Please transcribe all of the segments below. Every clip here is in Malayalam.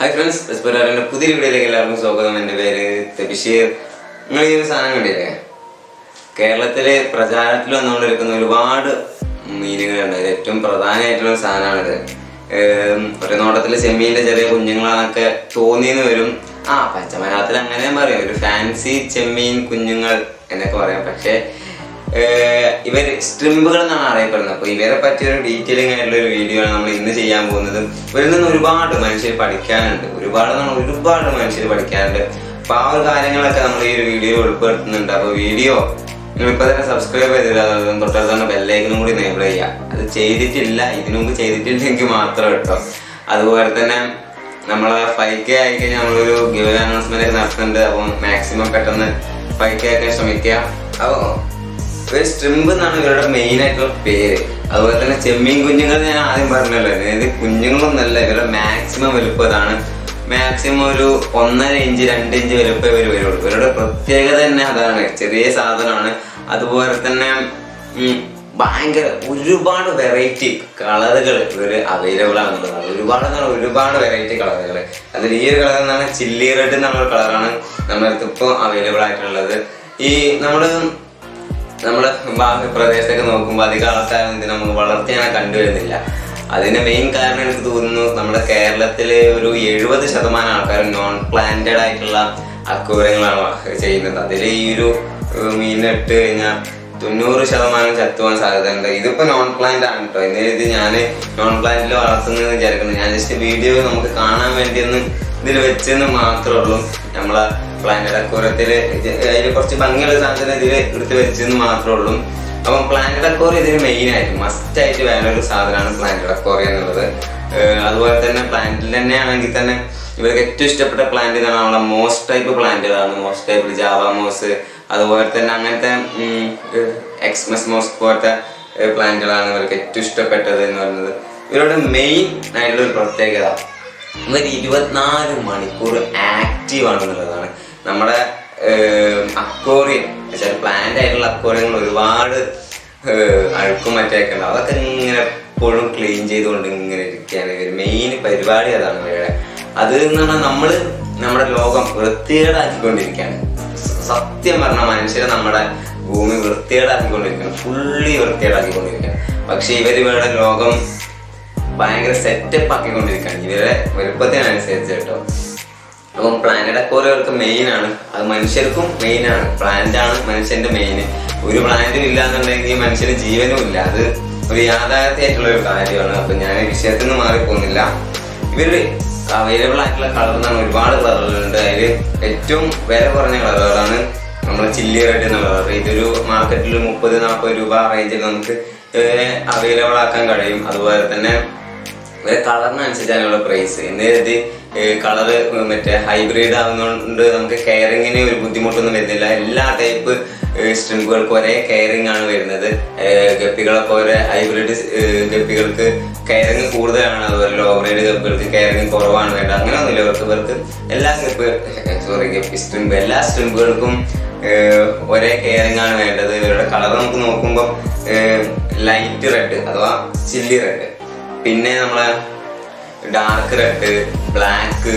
ഹായ് ഫ്രണ്ട്സ് എസ്പെരാറിന്റെ പുതിയ വീഡിയോയിലേക്ക് എല്ലാവർക്കും സ്വാഗതം എൻ്റെ പേര് ബഷീർ നിങ്ങൾ ഈ ഒരു സാധനം കണ്ടില്ലേ കേരളത്തില് പ്രചാരത്തിൽ വന്നുകൊണ്ടിരിക്കുന്ന ഒരുപാട് മീനുകളുണ്ട് ഇതിൽ ഏറ്റവും പ്രധാനമായിട്ടുള്ള ഒരു സാധനമാണിത് ഏം, ഒരു നോട്ടത്തിൽ ചെമ്മീൻ്റെ ചെറിയ കുഞ്ഞുങ്ങളാണൊക്കെ തോന്നിയെന്ന് വരും ആ പച്ചമലയാളത്തിൽ അങ്ങനെ പറയും ഒരു ഫാൻസി ചെമ്മീൻ കുഞ്ഞുങ്ങൾ എന്നൊക്കെ പറയാം പക്ഷേ ഏഹ് ഇവർ സ്ട്രിമ്പുകൾ എന്നാണ് അറിയപ്പെടുന്നത് അപ്പോൾ ഇവരെ പറ്റിയ ഒരു ഡീറ്റെയിലിംഗ് ആയിട്ടുള്ള ഒരു വീഡിയോ ആണ് നമ്മൾ ഇന്ന് ചെയ്യാൻ പോകുന്നത് ഇവരിൽ നിന്ന് ഒരുപാട് മനുഷ്യർ പഠിക്കാനുണ്ട് ഒരുപാട് എന്ന് പറഞ്ഞാൽ ഒരുപാട് മനുഷ്യർ പഠിക്കാനുണ്ട് അപ്പോൾ ആ ഒരു കാര്യങ്ങളൊക്കെ നമ്മൾ ഈ ഒരു വീഡിയോ ഉൾപ്പെടുത്തുന്നുണ്ട് അപ്പോൾ വീഡിയോ നിങ്ങൾ ഇപ്പോൾ തന്നെ സബ്സ്ക്രൈബ് ചെയ്തില്ല തൊട്ടടുത്താണ് ബെല്ലൈക്കനും കൂടി എനേബിൾ ചെയ്യുക അത് ചെയ്തിട്ടില്ല ഇതിനു മുമ്പ് ചെയ്തിട്ടില്ലെങ്കിൽ മാത്രം കേട്ടോ അതുപോലെ തന്നെ നമ്മളെ ഫൈവ് കെ ആയി കഴിഞ്ഞാൽ നമ്മളൊരു ഗിവ് അനൗൺസ്മെന്റ് ഒക്കെ നടത്തുന്നുണ്ട് അപ്പോൾ മാക്സിമം പെട്ടെന്ന് ഫൈവ് കെ ആക്കാൻ ശ്രമിക്കുക അപ്പോൾ ഒരു സ്ട്രിമ്പ് എന്നാണ് ഇവരുടെ മെയിൻ ആയിട്ടുള്ള പേര് അതുപോലെ തന്നെ ചെമ്മീൻ കുഞ്ഞുങ്ങൾ ഞാൻ ആദ്യം പറഞ്ഞല്ലോ ഇത് കുഞ്ഞുങ്ങളൊന്നല്ല ഇവരുടെ മാക്സിമം വലുപ്പം ഇതാണ് മാക്സിമം ഒരു ഒന്നര ഇഞ്ച് രണ്ട് ഇഞ്ച് വലുപ്പം ഇവർ വരുള്ളൂ ഇവരുടെ പ്രത്യേകത തന്നെ അതാണ് ചെറിയ സാധനമാണ് അതുപോലെ തന്നെ ഉം, ഭയങ്കര ഒരുപാട് വെറൈറ്റി കളറുകൾ ഇവര് അവൈലബിൾ ആണെന്നുള്ളതാണ് ഒരുപാട് എന്ന് പറഞ്ഞാൽ ഒരുപാട് വെറൈറ്റി കളറുകൾ അതിൽ ഈ ഒരു കളർ എന്നാണ് ചില്ലി റെഡ് എന്നുള്ള കളറാണ് നമ്മുടെ അടുത്ത് ഇപ്പോൾ അവൈലബിൾ ആയിട്ടുള്ളത് ഈ നമ്മള് നമ്മുടെ ഭാഗ പ്രദേശത്തൊക്കെ നോക്കുമ്പോൾ അധികം ആൾക്കാരും ഇത് നമുക്ക് വളർത്തിയാണ് കണ്ടുവരുന്നില്ല അതിന്റെ മെയിൻ കാരണം എനിക്ക് തോന്നുന്നു നമ്മുടെ കേരളത്തിലെ ഒരു എഴുപത് ശതമാനം ആൾക്കാരും നോൺ പ്ലാന്റഡ് ആയിട്ടുള്ള അക്കൂരങ്ങളാണ് ചെയ്യുന്നത് അതിൽ ഈ ഒരു ഏർ, മീനിട്ട് കഴിഞ്ഞാൽ തൊണ്ണൂറ് ശതമാനം ചത്തുവാൻ സാധ്യതയുണ്ട് ഇതിപ്പോ നോൺ പ്ലാന്റ് ആണ് കേട്ടോ എന്ന് ഇത് ഞാൻ നോൺ പ്ലാന്റിൽ വളർത്തുന്നത് വിചാരിക്കുന്നത് ഞാൻ ജസ്റ്റ് വീഡിയോ നമുക്ക് കാണാൻ വേണ്ടി ഒന്ന് ഇതിൽ വെച്ചെന്ന് മാത്രമേ ഉള്ളൂ നമ്മളെ പ്ലാന്റഡ് അക്കൂരത്തില് അതിൽ കുറച്ച് ഭംഗിയുള്ള സാധനം ഇതിൽ എടുത്ത് വെച്ചെന്ന് മാത്രമേ ഉള്ളൂ അപ്പം പ്ലാന്റഡ് അക്കോറി ഇതിന് മെയിൻ ആയിട്ട് മസ്റ്റ് ആയിട്ട് വേണ്ട ഒരു സാധനമാണ് പ്ലാന്റഡ് അക്കോറി എന്നുള്ളത് ഏർ അതുപോലെ തന്നെ പ്ലാന്റിൽ തന്നെ ആണെങ്കിൽ തന്നെ ഇവർക്ക് ഏറ്റവും ഇഷ്ടപ്പെട്ട പ്ലാന്റ് എന്നാണ് നമ്മളെ മോസ്റ്റ് ടൈപ്പ് പ്ലാന്റുകളാണ് മോസ്റ്റ് ടൈപ്പ് ജാവ മോസ് അതുപോലെ തന്നെ അങ്ങനത്തെ എക്സ്മസ് മോസ് പോലത്തെ പ്ലാന്റുകളാണ് ഇവർക്ക് ഏറ്റവും ഇഷ്ടപ്പെട്ടത് എന്ന് പറയുന്നത് ഇവരുടെ മെയിൻ ആയിട്ടുള്ള ഒരു പ്രത്യേകത ഇവർ ഇരുപത്തിനാല് മണിക്കൂർ ആക്റ്റീവ് ആണെന്നുള്ളതാണ് നമ്മുടെ അക്വോറിയം വെച്ചാൽ പ്ലാന്റ് ആയിട്ടുള്ള അക്വോറിയങ്ങൾ ഒരുപാട് ഏഹ്, അഴുക്കും മറ്റൊക്കെ ഉണ്ടാവും അതൊക്കെ ഇങ്ങനെ എപ്പോഴും ക്ലീൻ ചെയ്തുകൊണ്ട് ഇങ്ങനെ ഇരിക്കുകയാണ് ഇവർ മെയിൻ പരിപാടി അതാണ് ഇവരുടെ അത് എന്ന് പറഞ്ഞാൽ നമ്മള് നമ്മുടെ ലോകം വൃത്തികേടാക്കിക്കൊണ്ടിരിക്കുകയാണ് സ- സത്യം പറഞ്ഞ മനുഷ്യരെ നമ്മുടെ ഭൂമി വൃത്തികേടാക്കിക്കൊണ്ടിരിക്കുകയാണ് ഫുള്ളി വൃത്തികേടാക്കിക്കൊണ്ടിരിക്കുകയാണ് പക്ഷെ ഇവർ ഇവരുടെ ലോകം ഭയങ്കര സെറ്റപ്പ് ആക്കിക്കൊണ്ടിരിക്കുകയാണ് ഇവരുടെ വലുപ്പത്തിനനുസരിച്ച് കേട്ടോ അപ്പം പ്ലാനറ്റ് അക്വോറിയർക്ക് മെയിൻ ആണ് അത് മനുഷ്യർക്കും മെയിൻ ആണ് പ്ലാന്റ് ആണ് മനുഷ്യന്റെ മെയിൻ ഒരു പ്ലാന്റും ഇല്ല എന്നുണ്ടെങ്കിൽ മനുഷ്യന് ജീവനും ഇല്ല അത് ഒരു യാഥാർത്ഥ്യമായിട്ടുള്ള ഒരു കാര്യമാണ് അപ്പൊ ഞാൻ ഈ വിഷയത്തിൽ നിന്ന് മാറിപ്പോകുന്നില്ല ഇവര് അവൈലബിൾ ആയിട്ടുള്ള കളർ എന്നാണ് ഒരുപാട് കളറുകളുണ്ട് അതിൽ ഏറ്റവും വില കുറഞ്ഞ കളറുകളാണ് നമ്മളെ ചില്ലി റെഡ് എന്നുള്ള കളർ ഇതൊരു മാർക്കറ്റിൽ മുപ്പത് നാൽപ്പത് രൂപ റേഞ്ചിൽ നമുക്ക് അവൈലബിൾ ആക്കാൻ കഴിയും അതുപോലെ തന്നെ ഇവരെ കളറിനനുസരിച്ചാണ് പ്രൈസ് എന്ന് കരുതി കളറ് മറ്റേ ഹൈബ്രിഡ് ആവുന്നതുകൊണ്ട് നമുക്ക് കെയറിങ്ങിന് ഒരു ബുദ്ധിമുട്ടൊന്നും വരുന്നില്ല എല്ലാ ടൈപ്പ് സ്ട്രിമ്പുകൾക്കും ഒരേ കെയറിങ് ആണ് വരുന്നത് ഏഹ് ഗപ്പികളൊക്കെ ഒരേ ഹൈബ്രിഡ് ഗപ്പികൾക്ക് കെയറിങ് കൂടുതലാണ് അതുപോലെ ലോ ഗ്രേഡ് ഗപ്പികൾക്ക് കെയറിങ് കുറവാണ് വേണ്ടത് അങ്ങനെയൊന്നുമില്ല ഇവർക്ക് ഇവർക്ക് എല്ലാ ഗപ്പ് സോറി ഗപ്പി സ്ട്രിമ്പ് എല്ലാ സ്ട്രിമ്പുകൾക്കും ഏഹ് ഒരേ കെയറിങ് ആണ് വേണ്ടത് ഇവരുടെ കളർ നമുക്ക് നോക്കുമ്പോൾ ലൈറ്റ് റെഡ് അഥവാ ചില്ലി റെഡ് പിന്നെ നമ്മളെ dark red black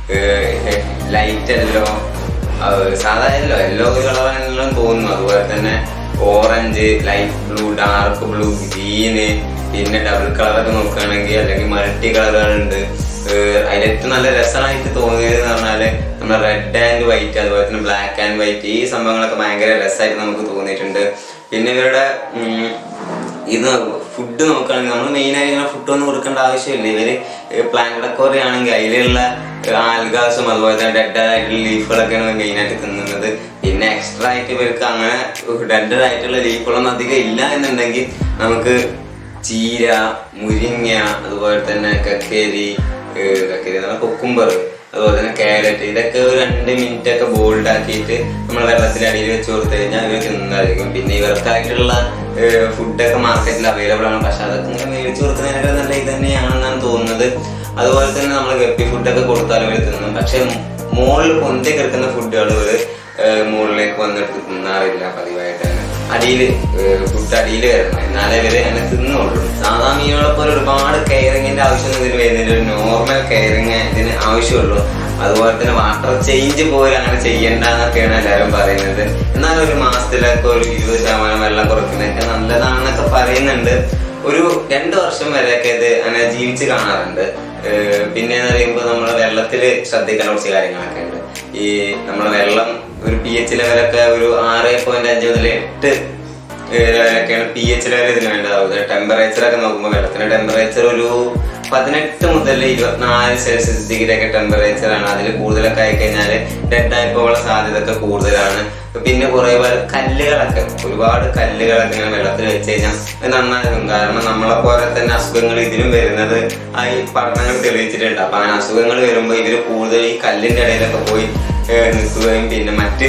light yellow സാധാ യെല്ലോ യെല്ലോ കളറാണെല്ലാം തോന്നുന്നു അതുപോലെ തന്നെ orange light blue dark blue green പിന്നെ ഡബിൾ കളറൊക്കെ നോക്കുകയാണെങ്കിൽ അല്ലെങ്കിൽ മൾട്ടി കളറുകളുണ്ട് അതിൽ ഏറ്റവും നല്ല രസമായിട്ട് തോന്നിയത് എന്ന് പറഞ്ഞാല് നമ്മുടെ റെഡ് ആൻഡ് വൈറ്റ് അതുപോലെ തന്നെ ബ്ലാക്ക് ആൻഡ് വൈറ്റ് ഈ സംഭവങ്ങളൊക്കെ ഭയങ്കര രസമായിട്ട് നമുക്ക് തോന്നിയിട്ടുണ്ട് പിന്നെ ഇവരുടെ ഉം, ഇത് ഫുഡ് നോക്കുകയാണെങ്കിൽ നമ്മൾ മെയിനായി ഇങ്ങനെ ഫുഡ് ഒന്നും കൊടുക്കേണ്ട ആവശ്യമില്ല ഇവര് പ്ലാന്റ് അക്കോറി ആണെങ്കിൽ അതിലുള്ള ആൽഗാസും അതുപോലെ തന്നെ ഡെഡ് ആയിട്ടുള്ള ലീഫുകളൊക്കെയാണ് മെയിനായിട്ട് തിന്നുന്നത് പിന്നെ എക്സ്ട്രാ ആയിട്ട് ഇവർക്ക് അങ്ങനെ ഡെഡ് ആയിട്ടുള്ള ലീഫുകളൊന്നും അധികം ഇല്ല എന്നുണ്ടെങ്കിൽ നമുക്ക് ചീര മുരിങ്ങ അതുപോലെ തന്നെ കക്കേരി ഏഹ് കക്കേരി എന്ന് പറഞ്ഞാൽ കുക്കുംബർ അതുപോലെ തന്നെ ക്യാരറ്റ് ഇതൊക്കെ ഒരു രണ്ട് മിനിറ്റ് ഒക്കെ ബോൾഡ് ആക്കിയിട്ട് നമ്മൾ വെള്ളത്തിൽ അടിയിൽ വെച്ച് കൊടുത്തു കഴിഞ്ഞാൽ ഇവർ തിന്നതായിരിക്കും പിന്നെ ഇവർക്കായിട്ടുള്ള ഫുഡൊക്കെ മാർക്കറ്റിൽ അവൈലബിൾ ആണ് പക്ഷെ അതൊക്കെ ഇങ്ങനെ മേടിച്ചു കൊടുക്കുന്നതിനൊക്കെ നല്ല ഇത് തന്നെയാണെന്നാണ് തോന്നുന്നത് അതുപോലെ തന്നെ നമ്മൾ ഗപ്പി ഫുഡൊക്കെ കൊടുത്താലും ഇവർ തിന്നും പക്ഷെ മുകളിൽ പൊന്തി കിടക്കുന്ന ഫുഡുകൾ ഇവർ മുകളിലേക്ക് വന്നിട്ട് തിന്നാറില്ല പതിവായിട്ട് തന്നെ അടിയിൽ ഫുഡ് അടിയിൽ വരണം എന്നാലേ ഇവര് അതിനെ തിന്നുള്ളൂ സാധാ മീനുകളെ പോലെ ഒരുപാട് കെയറിങ്ങിന്റെ ആവശ്യമൊന്നും ഇതിന് വരുന്നില്ല ഒരു നോർമൽ കെയറിങ് ഇതിന് ആവശ്യമുള്ളൂ അതുപോലെ തന്നെ വാട്ടർ ചേഞ്ച് പോലും അങ്ങനെ ചെയ്യണ്ടെന്നൊക്കെയാണ് എല്ലാവരും പറയുന്നത് എന്നാൽ ഒരു മാസത്തിലൊക്കെ ഒരു ഇരുപത് ശതമാനം വെള്ളം കുറയ്ക്കുന്നതൊക്കെ നല്ലതാണെന്നൊക്കെ പറയുന്നുണ്ട് ഒരു രണ്ട് വർഷം വരെയൊക്കെ ഇത് അങ്ങനെ ജീവിച്ച് കാണാറുണ്ട് ഏഹ് പിന്നെ എന്ന് പറയുമ്പോൾ നമ്മൾ വെള്ളത്തിൽ ശ്രദ്ധിക്കേണ്ട കുറച്ച് കാര്യങ്ങളൊക്കെ ഉണ്ട് ഈ നമ്മുടെ വെള്ളം ഒരു പി എച്ച് ലെവലൊക്കെ ഒരു ആറ് പോയിന്റ് അഞ്ച് മുതൽ എട്ട് ൊക്കെയാണ് പി എച്ച് ലെവൽ ഇതിന് വേണ്ടതാവുന്നത് ടെമ്പറേച്ചർ ഒക്കെ നോക്കുമ്പോൾ വെള്ളത്തിന്റെ ടെമ്പറേച്ചർ ഒരു പതിനെട്ട് മുതൽ ഇരുപത്തിനാല് സെൽഷ്യസ് ഡിഗ്രി ഒക്കെ ടെമ്പറേച്ചർ ആണ് അതിൽ കൂടുതലൊക്കെ ആയി കഴിഞ്ഞാൽ ഡെഡ് ആയി പോകാനുള്ള സാധ്യത ഒക്കെ കൂടുതലാണ് പിന്നെ കുറെ കല്ലുകളൊക്കെ ഒരുപാട് കല്ലുകളൊക്കെ ഇങ്ങനെ വെള്ളത്തിൽ വെച്ച് കഴിഞ്ഞാൽ അത് നന്നായിരിക്കും കാരണം നമ്മളെ പോലെ തന്നെ അസുഖങ്ങൾ ഇതിലും വരുന്നത് ആ ഈ പഠനങ്ങൾ തെളിയിച്ചിട്ടുണ്ട് അപ്പൊ അങ്ങനെ അസുഖങ്ങൾ വരുമ്പോൾ ഇവര് കൂടുതൽ ഈ കല്ലിന്റെ ഇടയിലൊക്കെ പോയി ഏഹ് നിൽക്കുകയും പിന്നെ മറ്റ്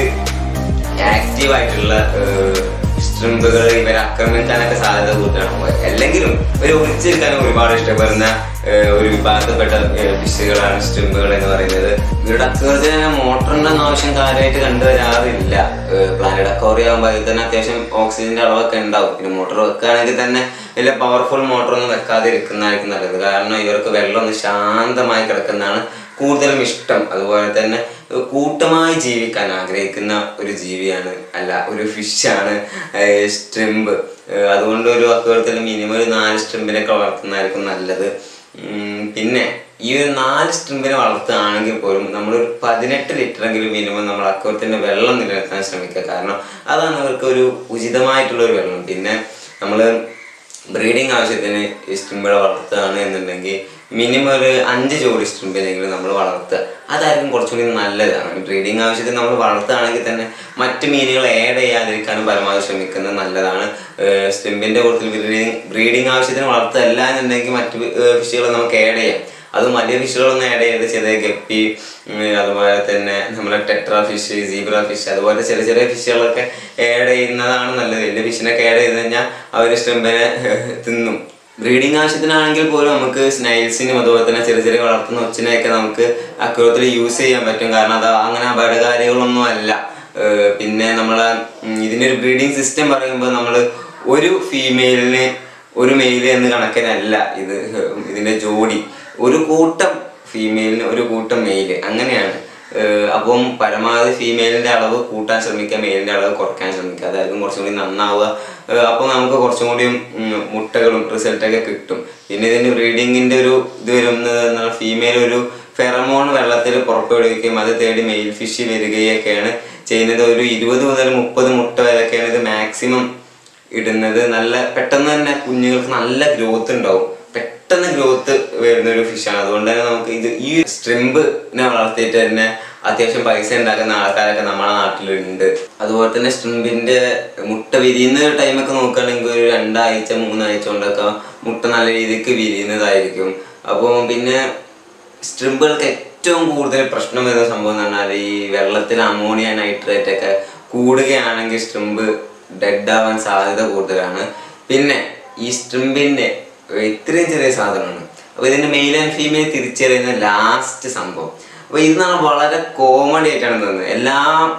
ആക്റ്റീവ് ആയിട്ടുള്ള സ്ട്രിമ്പുകൾ ഇവരെ ആക്രമിക്കാനൊക്കെ സാധ്യത കൂടുതലാണ് അല്ലെങ്കിലും ഇവർ ഒളിച്ചിരിക്കാൻ ഒരുപാട് ഇഷ്ടപ്പെടുന്ന ഏഹ്, ഒരു വിഭാഗത്തിൽപ്പെട്ട ഫിഷുകളാണ് സ്ട്രിമ്പുകൾ എന്ന് പറയുന്നത് ഇവരുടെ അക്വേറിയത്തിന് മോട്ടറിന്റെ ഒന്നും ആവശ്യം കാര്യമായിട്ട് കണ്ടുവരാറില്ല പ്ലാനറ്റ് അക്വറി ആകുമ്പോൾ അതിൽ തന്നെ അത്യാവശ്യം ഓക്സിജന്റെ അളവൊക്കെ ഉണ്ടാവും പിന്നെ മോട്ടോർ വെക്കുകയാണെങ്കിൽ തന്നെ വലിയ പവർഫുൾ മോട്ടർ ഒന്നും വെക്കാതെ ഇരിക്കുന്നതായിരിക്കും നല്ലത് കാരണം ഇവർക്ക് വെള്ളം ഒന്ന് ശാന്തമായി കിടക്കുന്നതാണ് കൂടുതലും ഇഷ്ടം അതുപോലെ തന്നെ കൂട്ടമായി ജീവിക്കാൻ ആഗ്രഹിക്കുന്ന ഒരു ജീവിയാണ് അല്ല ഒരു ഫിഷാണ് സ്ട്രിമ്പ് അതുകൊണ്ട് ഒരു അക്വേറിയത്തിൽ മിനിമം ഒരു നാല് സ്ട്രിമ്പിനൊക്കെ വളർത്തുന്നതായിരിക്കും നല്ലത് ഉം, പിന്നെ ഈ ഒരു നാല് സ്ട്രിമ്പിനെ വളർത്തുകയാണെങ്കിൽ പോലും നമ്മൾ ഒരു പതിനെട്ട് ലിറ്ററെങ്കിലും മിനിമം നമ്മൾ അക്വേറിയത്തിന്റെ വെള്ളം നിലനിർത്താൻ ശ്രമിക്കുക കാരണം അതാണ് അവർക്ക് ഒരു ഉചിതമായിട്ടുള്ള ഒരു വെള്ളം പിന്നെ നമ്മൾ ബ്രീഡിങ് ആവശ്യത്തിന് ഈ സ്ട്രിമ്പുകളെ വളർത്തുകയാണ് എന്നുണ്ടെങ്കിൽ മിനിമം ഒരു അഞ്ച് ജോഡി സ്ട്രിമ്പിനെങ്കിലും നമ്മൾ വളർത്തുക അതായിരിക്കും കുറച്ചുകൂടി നല്ലതാണ് ബ്രീഡിങ് ആവശ്യത്തിന് നമ്മൾ വളർത്തുകയാണെങ്കിൽ തന്നെ മറ്റ് മീനുകൾ ആഡ് ചെയ്യാതിരിക്കാനും പരമാവധി ശ്രമിക്കുന്നത് നല്ലതാണ് സ്ട്രിമ്പിന്റെ കൂട്ടത്തിൽ ബ്രീഡിങ് ബ്രീഡിങ് ആവശ്യത്തിന് വളർത്തുകയല്ല എന്നുണ്ടെങ്കിൽ മറ്റ് ഫിഷുകൾ നമുക്ക് ആഡ് ചെയ്യാം അത് വലിയ ഫിഷുകളൊന്നും ആഡ് ചെയ്ത് ചെറിയ ഗപ്പി ഉം, അതുപോലെ തന്നെ നമ്മുടെ ടെട്ര ഫിഷ് സീബ്ര ഫിഷ് അതുപോലെ ചെറിയ ചെറിയ ഫിഷുകളൊക്കെ ആഡ് ചെയ്യുന്നതാണ് നല്ലത് വലിയ ഫിഷിനൊക്കെ ആഡ് ചെയ്ത് കഴിഞ്ഞാൽ അവർ സ്ട്രിമ്പിനെ തിന്നും ബ്രീഡിങ് ആവശ്യത്തിനാണെങ്കിൽ പോലും നമുക്ക് സ്നൈൽസിനും അതുപോലെ തന്നെ ചെറിയ ചെറിയ വളർത്തുന്ന ഒച്ചിനെയൊക്കെ നമുക്ക് അക്വറത്തിൽ യൂസ് ചെയ്യാൻ പറ്റും കാരണം അത് അങ്ങനെ അപകടകാരികളൊന്നും അല്ല ഏർ പിന്നെ നമ്മളെ ഉം, ഇതിന്റെ ഒരു ബ്രീഡിങ് സിസ്റ്റം പറയുമ്പോൾ നമ്മൾ ഒരു ഫീമെയിലിന് ഒരു മെയിൽ എന്ന് കണക്കിനല്ല ഇത് ഇതിന്റെ ജോഡി ഒരു കൂട്ടം ഫീമെയിലിന് ഒരു കൂട്ടം മെയില് അങ്ങനെയാണ് ഏഹ് അപ്പം പരമാവധി ഫീമെയിലിന്റെ അളവ് കൂട്ടാൻ ശ്രമിക്കുക മെയിലിന്റെ അളവ് കുറയ്ക്കാൻ ശ്രമിക്കുക അതായിരിക്കും കുറച്ചും കൂടി നന്നാവുക ഏഹ് അപ്പോൾ നമുക്ക് കുറച്ചും കൂടി മുട്ടകളും റിസൾട്ടൊക്കെ കിട്ടും പിന്നെ ഇതിന്റെ ബ്രീഡിങ്ങിന്റെ ഒരു ഇത് വരുന്നത് ഫീമെയിൽ ഒരു ഫെറമോൺ വെള്ളത്തിൽ പുറപ്പെടുവിക്കുകയും അത് തേടി മെയിൽ ഫിഷ് വരികയൊക്കെയാണ് ചെയ്യുന്നത് ഒരു ഇരുപത് മുതൽ മുപ്പത് മുട്ട വരെയൊക്കെയാണ് ഇത് മാക്സിമം ഇടുന്നത് നല്ല പെട്ടെന്ന് തന്നെ കുഞ്ഞുങ്ങൾക്ക് നല്ല ഗ്രോത്ത് ഉണ്ടാവും പെട്ടെന്ന് ഗ്രോത്ത് വരുന്ന ഒരു ഫിഷാണ് അതുകൊണ്ട് തന്നെ നമുക്ക് ഇത് ഈ സ്ട്രിമ്പിനെ വളർത്തിയിട്ട് തന്നെ അത്യാവശ്യം പൈസ ഉണ്ടാക്കുന്ന ആൾക്കാരൊക്കെ നമ്മുടെ നാട്ടിലുണ്ട് അതുപോലെ തന്നെ സ്ട്രിമ്പിന്റെ മുട്ട വിരിയുന്ന ടൈമൊക്കെ നോക്കുകയാണെങ്കിൽ ഒരു രണ്ടാഴ്ച മൂന്നാഴ്ച കൊണ്ടൊക്കെ മുട്ട നല്ല രീതിക്ക് വിരിയുന്നതായിരിക്കും അപ്പോൾ പിന്നെ സ്ട്രിമ്പുകൾക്ക് ഏറ്റവും കൂടുതൽ പ്രശ്നം വരുന്ന സംഭവം എന്ന് പറഞ്ഞാൽ ഈ വെള്ളത്തിൽ അമോണിയ നൈട്രേറ്റ് ഒക്കെ കൂടുകയാണെങ്കിൽ സ്ട്രിമ്പ് ഡെഡ് ആവാൻ സാധ്യത കൂടുതലാണ് പിന്നെ ഈ സ്ട്രിമ്പിന്റെ ഇത്രയും ചെറിയ സാധനമാണ് അപ്പൊ ഇതിന്റെ മെയിൽ ആൻഡ് ഫീമെയിൽ തിരിച്ചറിയുന്ന ലാസ്റ്റ് സംഭവം അപ്പൊ ഇത് നമ്മൾ വളരെ കോമഡി ആയിട്ടാണ് തോന്നുന്നത് എല്ലാ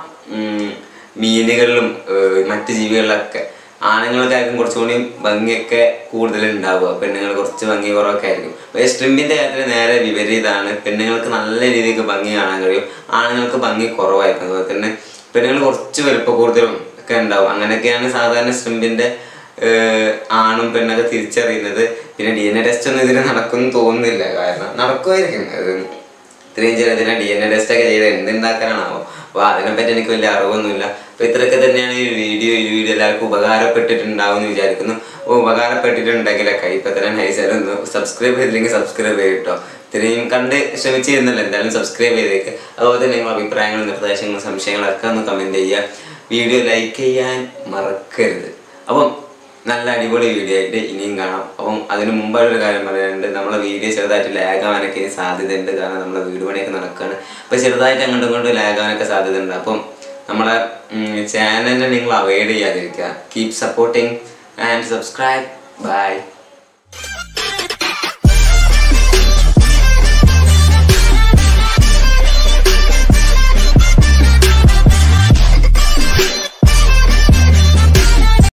ഉം, മീനുകളിലും ഏർ, മറ്റ് ജീവികളിലൊക്കെ ആണുങ്ങൾക്കായിരിക്കും കുറച്ചുകൂടി ഭംഗിയൊക്കെ കൂടുതൽ ഉണ്ടാവുക പെണ്ണുങ്ങൾ കുറച്ച് ഭംഗി കുറവൊക്കെ ആയിരിക്കും പക്ഷേ സ്ട്രിമ്പിന്റെ കാര്യത്തിൽ നേരെ വിപരീതമാണ് പെണ്ണുങ്ങൾക്ക് നല്ല രീതിക്ക് ഭംഗി കാണാൻ കഴിയും ആണുങ്ങൾക്ക് ഭംഗി കുറവായിരിക്കും അതുപോലെ തന്നെ പെണ്ണുങ്ങൾ കുറച്ച് വലുപ്പ കൂടുതലും ഒക്കെ ഉണ്ടാവും അങ്ങനെയൊക്കെയാണ് സാധാരണ സ്ട്രിമ്പിന്റെ ഏഹ്, ആണും പെണ്ണൊക്കെ തിരിച്ചറിയുന്നത് പിന്നെ ഡി എൻ എ ടെസ്റ്റ് ഒന്നും ഇതിന് നടക്കുമെന്ന് തോന്നുന്നില്ല കാരണം നടക്കുമായിരിക്കും അത് ഇത്രയും ചെറിയ ഇതിനെ ഡി എൻ എ ടെസ്റ്റ് ഒക്കെ ചെയ്ത് എന്തുണ്ടാക്കാനാണാവോ അപ്പോൾ അതിനെപ്പറ്റി എനിക്ക് വലിയ അറിവൊന്നുമില്ല അപ്പോൾ ഇത്രയൊക്കെ തന്നെയാണ് ഈ വീഡിയോ ഈ വീഡിയോ എല്ലാവർക്കും ഉപകാരപ്പെട്ടിട്ടുണ്ടാവും എന്ന് വിചാരിക്കുന്നു അപ്പോൾ ഉപകാരപ്പെട്ടിട്ടുണ്ടെങ്കിലൊക്കെ ഇപ്പം തന്നെ നൈസായിട്ട് ഒന്ന് സബ്സ്ക്രൈബ് ചെയ്തില്ലെങ്കിൽ സബ്സ്ക്രൈബ് ചെയ്തിട്ടോ ഇത്രയും കണ്ട് ശ്രമിച്ചിരുന്നല്ലോ എന്തായാലും സബ്സ്ക്രൈബ് ചെയ്തേക്ക് അതുപോലെ തന്നെ നിങ്ങളുടെ അഭിപ്രായങ്ങളും നിർദ്ദേശങ്ങളും സംശയങ്ങളൊക്കെ ഒന്ന് കമൻറ്റ് ചെയ്യുക വീഡിയോ ലൈക്ക് ചെയ്യാൻ മറക്കരുത് അപ്പം നല്ല അടിപൊളി വീഡിയോ ആയിട്ട് ഇനിയും കാണാം അപ്പം അതിന് മുമ്പായിട്ടൊരു കാര്യം പറയാനുണ്ട് നമ്മളെ വീഡിയോ ചെറുതായിട്ട് ലാഗാവാനൊക്കെ ഇനി സാധ്യതയുണ്ട് കാരണം നമ്മളെ വീട് പണിയൊക്കെ നടക്കുകയാണ് അപ്പോൾ ചെറുതായിട്ട് അങ്ങോട്ടും ഇങ്ങോട്ടും ലാഗാവാനൊക്കെ സാധ്യതയുണ്ട് അപ്പം നമ്മളെ ചാനലിനെ നിങ്ങൾ അവോയ്ഡ് ചെയ്യാതിരിക്കുക keep supporting and subscribe by